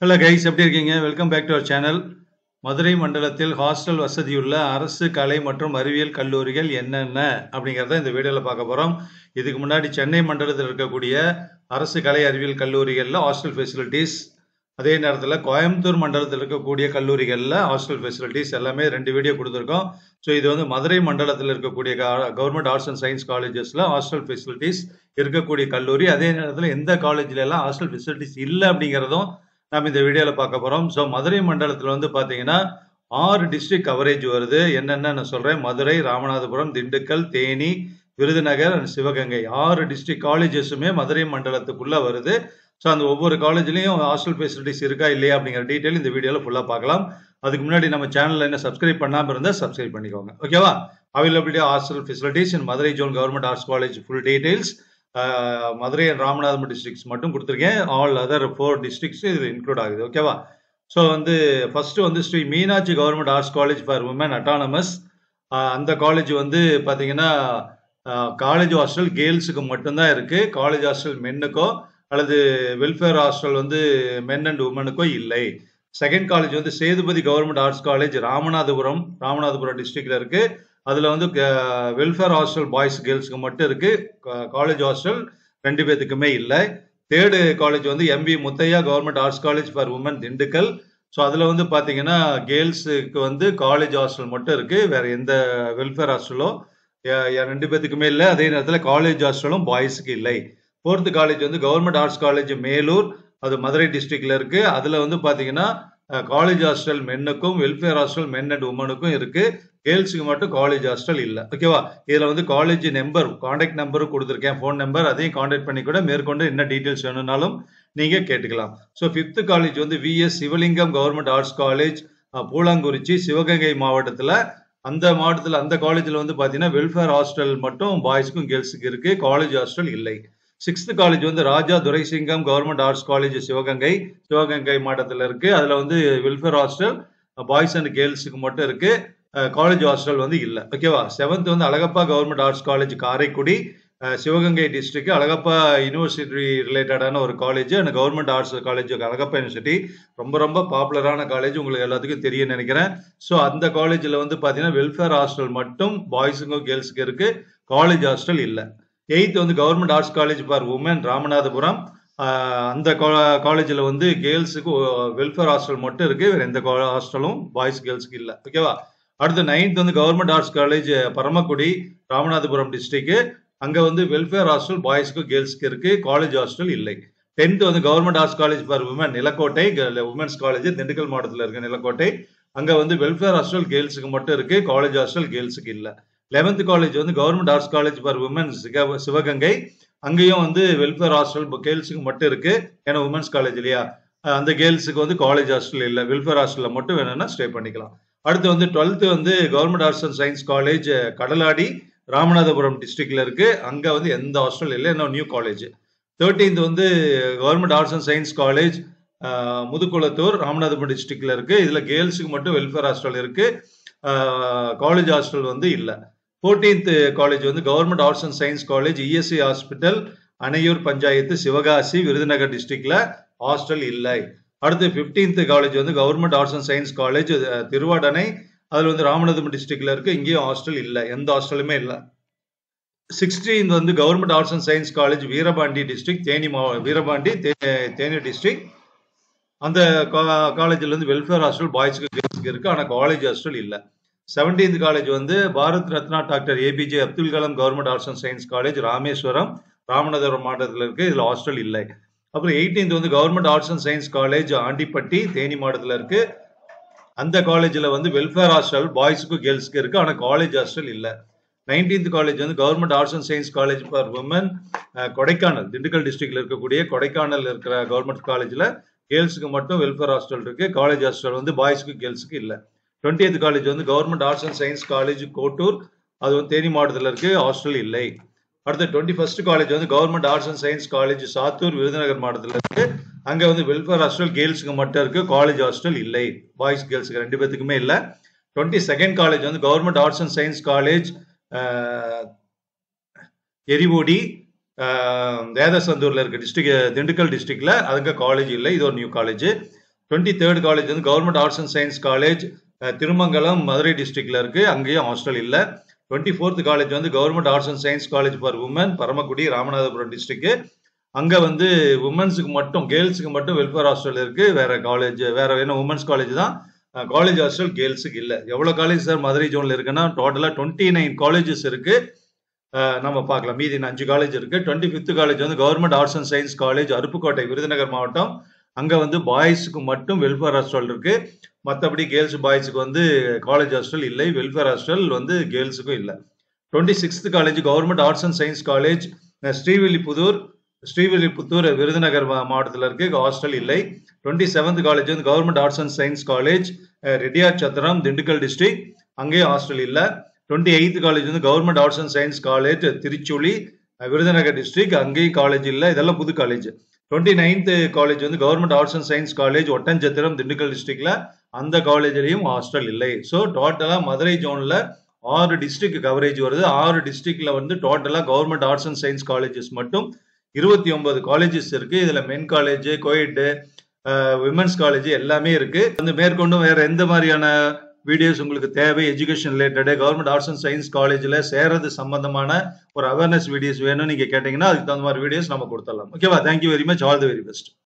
hello guys எப்படி இருக்கீங்க welcome back to our channel Madurai மண்டலத்தில் ஹாஸ்டல் வசதியுள்ள அரசு கலை மற்றும் அறிவியல் கல்லூரிகள் என்னென்ன அப்படிங்கிறத இந்த வீடியோவில் பார்க்க போகிறோம் இதுக்கு முன்னாடி சென்னை மண்டலத்தில் இருக்கக்கூடிய அரசு கலை அறிவியல் கல்லூரிகளில் ஹாஸ்டல் ஃபெசிலிட்டிஸ் அதே நேரத்தில் கோயம்புத்தூர் மண்டலத்தில் இருக்கக்கூடிய கல்லூரிகளில் ஹாஸ்டல் ஃபெசிலிட்டிஸ் எல்லாமே ரெண்டு வீடியோ கொடுத்துருக்கோம் ஸோ இது வந்து மதுரை மண்டலத்தில் இருக்கக்கூடிய கவர்மெண்ட் ஆர்ட்ஸ் அண்ட் சயின்ஸ் காலேஜஸில் ஹாஸ்டல் ஃபெசிலிட்டிஸ் இருக்கக்கூடிய கல்லூரி அதே நேரத்தில் எந்த காலேஜ்ல எல்லாம் ஹாஸ்டல் ஃபெசிலிட்டிஸ் இல்லை அப்படிங்கிறதும் நம்ம இந்த வீடியோவில் பார்க்க போகிறோம் ஸோ மதுரை மண்டலத்தில் வந்து பார்த்தீங்கன்னா ஆறு டிஸ்ட்ரிக்ட் கவரேஜ் வருது என்னென்ன நான் சொல்கிறேன் மதுரை ராமநாதபுரம் திண்டுக்கல் தேனி விருதுநகர் அண்ட் சிவகங்கை ஆறு டிஸ்ட்ரிக்ட் காலேஜஸுமே மதுரை மண்டலத்துக்குள்ளே வருது ஸோ அந்த ஒவ்வொரு காலேஜ்லேயும் ஹாஸ்டல் ஃபெசிலிட்டிஸ் இருக்கா இல்லையா அப்படிங்கிற டீட்டெயில் இந்த வீடியோவில் ஃபுல்லாக பார்க்கலாம் அதுக்கு முன்னாடி நம்ம சேனலில் என்ன சப்ஸ்கிரைப் பண்ணாமல் இருந்தால் சப்ஸ்கிரைப் பண்ணிக்கோங்க ஓகேவா availability hostel facilities in Madurai zone government arts college full details Madurai and Ramanathapuram districts மட்டும் கொடுத்துருக்கேன் ஆல் அதர் ஃபோர் டிஸ்ட்ரிக்ஸ் இது இன்க்ளூட் ஆகுது ஓகேவா ஸோ வந்து ஃபர்ஸ்ட் வந்து Sri Meenakshi government arts college for women autonomous அந்த காலேஜ் வந்து பார்த்தீங்கன்னா காலேஜ் ஹாஸ்டல் கேர்ள்ஸுக்கு மட்டும்தான் இருக்கு காலேஜ் ஹாஸ்டல் மென்னுக்கோ அல்லது வெல்ஃபேர் ஹாஸ்டல் வந்து மென் அண்ட் உமனுக்கோ இல்லை செகண்ட் காலேஜ் வந்து Sethupathi government arts college Ramanathapuram Ramanathapuram டிஸ்ட்ரிக்ட்ல இருக்கு அதுல வந்து வெல்ஃபேர் ஹாஸ்டல் பாய்ஸ் கேர்ள்ஸ்க்கு மட்டும் இருக்கு காலேஜ் ஹாஸ்டல் ரெண்டு பேத்துக்குமே இல்லை தேர்டு காலேஜ் வந்து MP Muthiah government arts college for women Dindigul so அதில் வந்து பார்த்தீங்கன்னா கேர்ள்ஸுக்கு வந்து காலேஜ் ஹாஸ்டல் மட்டும் இருக்கு வேற எந்த வெல்ஃபேர் ஹாஸ்டலோ ரெண்டு பேத்துக்குமே இல்லை அதே நேரத்தில் காலேஜ் ஹாஸ்டலும் பாய்ஸுக்கு இல்லை ஃபோர்த்து காலேஜ் வந்து கவர்மெண்ட் ஆர்ட்ஸ் காலேஜ் மேலூர் அது மதுரை டிஸ்ட்ரிக்ட்ல இருக்கு அதுல வந்து பாத்தீங்கன்னா காலேஜ் ஹாஸ்டல் மென்னுக்கும் வெல்ஃபேர் ஹாஸ்டல் மென் அண்ட் உமனுக்கும் இருக்கு கேர்ள்ஸுக்கு மட்டும் காலேஜ் ஹாஸ்டல் இல்லை ஓகேவா இதுல வந்து காலேஜ் நம்பர் கான்டாக்ட் நம்பரும் கொடுத்துருக்கேன் ஃபோன் நம்பர் அதையும் கான்டாக்ட் பண்ணி கூட மேற்கொண்டு என்ன டீட்டெயில்ஸ் வேணும்னாலும் நீங்க கேட்டுக்கலாம் ஸோ ஃபிஃப்த் காலேஜ் வந்து VS Sivalingam government arts college Poolankurichi Sivaganga மாவட்டத்தில் அந்த மாவட்டத்தில் அந்த காலேஜில் வந்து பார்த்தீங்கன்னா வெல்ஃபேர் ஹாஸ்டல் மட்டும் பாய்ஸ்க்கும் கேர்ள்ஸுக்கு இருக்கு காலேஜ் ஹாஸ்டல் இல்லை சிக்ஸ்த் காலேஜ் வந்து Raja Duraisingam government arts college Sivaganga Sivaganga மாவட்டத்தில் இருக்கு அதுல வந்து வெல்ஃபேர் ஹாஸ்டல் பாய்ஸ் அண்ட் கேர்ள்ஸுக்கு மட்டும் இருக்கு காலேஜ் ஹாஸ்டல் வந்து இல்லை ஓகேவா செவன்த் வந்து Alagappa government arts college Karaikudi Sivaganga district Alagappa university ரிலேட்டடான ஒரு college and government arts college Alagappa university ரொம்ப ரொம்ப பாப்புலரான காலேஜ் உங்களுக்கு எல்லாத்துக்கும் தெரியும் நினைக்கிறேன் ஸோ அந்த காலேஜில் வந்து பார்த்தீங்கன்னா வெல்ஃபேர் ஹாஸ்டல் மட்டும் பாய்ஸுக்கும் கேர்ள்ஸுக்கு இருக்கு காலேஜ் ஹாஸ்டல் இல்லை எயித் வந்து government arts college for women Ramanathapuram அந்த காலேஜில் வந்து கேர்ள்ஸுக்கு வெல்ஃபேர் ஹாஸ்டல் மட்டும் இருக்கு வேற எந்த ஹாஸ்டலும் பாய்ஸ் கேர்ள்ஸ்க்கு இல்லை ஓகேவா அடுத்து நைன்த் வந்து government arts college Paramakudi Ramanathapuram district அங்க வந்து வெல்ஃபேர் ஹாஸ்டல் பாய்ஸ்க்கு கேர்ள்ஸ்க்கு இருக்கு காலேஜ் ஹாஸ்டல் இல்லை டென்த் வந்து government arts college for women Nilakottai women's college Dindigul மாவட்டத்தில் இருக்கு நிலக்கோட்டை அங்க வந்து வெல்ஃபேர் ஹாஸ்டல் கேர்ள்ஸுக்கு மட்டும் இருக்கு காலேஜ் ஹாஸ்டல் கேர்ள்ஸுக்கு இல்லை லெவன்த் காலேஜ் வந்து government arts college for women Sivaganga அங்கேயும் வந்து வெல்ஃபேர் ஹாஸ்டல் கேர்ள்ஸுக்கு மட்டும் இருக்கு ஏன்னா உமன்ஸ் காலேஜ் இல்லையா அந்த கேர்ள்ஸுக்கு வந்து காலேஜ் ஹாஸ்டல் இல்லை வெல்ஃபேர் ஹாஸ்டலில் மட்டும் வேணும்னா ஸ்டே பண்ணிக்கலாம் அடுத்து வந்து டுவெல்த்து வந்து government arts and science college Kadaladi Ramanathapuram டிஸ்ட்ரிக்ட்ல இருக்கு அங்க வந்து எந்த ஹாஸ்டல் இல்லை என்ன நியூ காலேஜ் தேர்ட்டீன்த் வந்து government arts and science college Mudukulathur Ramanathapuram டிஸ்ட்ரிக்ட்ல இருக்கு இதுல கேர்ள்ஸுக்கு மட்டும் வெல்ஃபேர் ஹாஸ்டல் இருக்கு காலேஜ் ஹாஸ்டல் வந்து இல்லை ஃபோர்டீன்த் காலேஜ் வந்து government arts and science college ESC hospital Anaiyur panchayat Sivakasi Virudhunagar டிஸ்ட்ரிக்ட்ல ஹாஸ்டல் இல்லை அடுத்து பிப்டீன்த் காலேஜ் வந்து government arts and science college Thiruvadanai அதில் வந்து ராமநாதபுரம் டிஸ்ட்ரிக்ட்ல இருக்கு இங்கேயும் ஹாஸ்டல் இல்லை எந்த ஹாஸ்டலுமே இல்லை சிக்ஸ்டீன்த் வந்து government arts and science college Veerapandi district Theni மாவ வீரபாண்டி தேனி டிஸ்ட்ரிக்ட் அந்த காலேஜில் வந்து வெல்ஃபேர் ஹாஸ்டல் பாய்ஸ்க்கு கேர்ள்ஸ்க்கு இருக்கு ஆனால் காலேஜ் ஹாஸ்டல் இல்லை செவன்டீன்த் காலேஜ் வந்து Bharat Ratna doctor APJ Abdul Kalam government arts and science college Rameswaram Ramanathapuram மாவட்டத்தில் இருக்கு இதில் ஹாஸ்டல் இல்லை அப்புறம் எயிட்டீன்த் வந்து government arts and science college Andipatti Theni மாவட்டத்தில் இருக்கு அந்த காலேஜில் வந்து வெல்ஃபேர் ஹாஸ்டல் பாய்ஸுக்கு கேர்ள்ஸ்க்கு இருக்கு ஆனால் காலேஜ் ஹாஸ்டல் இல்லை நைன்டீன்த் காலேஜ் வந்து government arts and science college for women Kodaikanal Dindigul டிஸ்ட்ரிக்ட்ல இருக்கக்கூடிய கொடைக்கானல் இருக்கிற கவர்மெண்ட் காலேஜில் கேர்ள்ஸுக்கு மட்டும் வெல்ஃபேர் ஹாஸ்டல் இருக்கு காலேஜ் ஹாஸ்டல் வந்து பாய்ஸ்க்கு கேர்ள்ஸுக்கு இல்லை டுவெண்ட்டி காலேஜ் வந்து government arts and science college Kottur அது வந்து தேனி மாவட்டத்தில் இருக்கு ஹாஸ்டல் இல்லை அடுத்து டுவெண்ட்டி ஃபர்ஸ்ட் காலேஜ் வந்து government arts and science college Sattur Virudhunagar மாவட்டத்தில் இருக்கு அங்கே வந்து வெல்ஃபேர் ஹாஸ்டல் கேர்ள்ஸுக்கு மட்டும் இருக்கு காலேஜ் ஹாஸ்டல் இல்லை பாய்ஸ் கேர்ள்ஸுக்கு ரெண்டு பேத்துக்குமே இல்லை டுவெண்ட்டி செகண்ட் காலேஜ் வந்து government arts and science college Erivodi வேதசந்தூர்ல இருக்க டிஸ்ட்ரிக்ட் திண்டுக்கல் டிஸ்ட்ரிக்ட்ல அதுக்கு காலேஜ் இல்லை இது ஒரு new college twenty third college வந்து government arts and science college Thirumangalam Madurai டிஸ்ட்ரிக்ட்ல இருக்கு அங்கேயும் ஹாஸ்டல் இல்லை டுவெண்ட்டி ஃபோர்த் காலேஜ் வந்து government arts and science college for women Paramakudi Ramanathapuram district அங்க வந்து உமன்ஸுக்கு மட்டும் கேர்ள்ஸுக்கு மட்டும் வெல்ஃபேர் ஹாஸ்டல் இருக்கு வேற காலேஜ் வேற என்ன உமன்ஸ் காலேஜ் தான் காலேஜ் ஹாஸ்டல் கேர்ள்ஸுக்கு இல்லை எவ்வளவு காலேஜ் சார் மதுரை ஜோன்ல இருக்குன்னா டோட்டலா டுவெண்ட்டி நைன் காலேஜஸ் இருக்கு நம்ம பார்க்கலாம் மீதி அஞ்சு காலேஜ் இருக்கு டுவெண்ட்டி ஃபிஃப்த் காலேஜ் வந்து government arts and science college Aruppukottai Virudhunagar மாவட்டம் அங்க வந்து பாய்ஸுக்கு மட்டும் வெல்ஃபேர் ஹாஸ்டல் இருக்கு மற்றபடி கேர்ள்ஸ் பாய்ஸுக்கு வந்து காலேஜ் ஹாஸ்டல் இல்லை வெல்ஃபேர் ஹாஸ்டல் வந்து கேர்ள்ஸுக்கும் இல்லை twenty sixth college government arts and science college Srivilliputhur Srivilliputhur Virudhunagar மாவட்டத்தில் இருக்கு ஹாஸ்டல் இல்லை டுவெண்ட்டி செவன்த் காலேஜ் வந்து government arts and science college Reddiyar Chatram Dindigul district அங்கேயும் ஹாஸ்டல் இல்லை டுவெண்ட்டி எயித் காலேஜ் வந்து government arts and science college Thiruchuli Virudhunagar district அங்கேயும் காலேஜ் இல்லை இதெல்லாம் புது காலேஜ் டுவெண்ட்டி நைன்த் காலேஜ் வந்து government arts and science college Oddanchatram Dindigul டிஸ்ட்ரிக்ட்ல அந்த காலேஜ்லயும் ஹாஸ்டல் இல்லை ஸோ டோட்டலா மதுரை ஜோன்ல ஆறு டிஸ்ட்ரிக்ட் கவரேஜ் வருது ஆறு டிஸ்ட்ரிக்ட்ல வந்து டோட்டலா government arts and science colleges மட்டும் இருபத்தி ஒன்பது காலேஜஸ் இருக்கு இதுல மென் காலேஜ் கோயட்டு விமன்ஸ் காலேஜ் எல்லாமே இருக்கு வந்து மேற்கொண்டும் வேற எந்த மாதிரியான வீடியோஸ் உங்களுக்கு தேவை education related government arts and science காலேஜில் சேரது சம்பந்தமான ஒரு அவேர்னஸ் வீடியோஸ் வேணும் நீங்க கேட்டீங்கன்னா அதுக்கு தகுந்த மாதிரி வீடியோஸ் நம்ம கொடுத்துடலாம் ஓகேவா thank you very much all the very best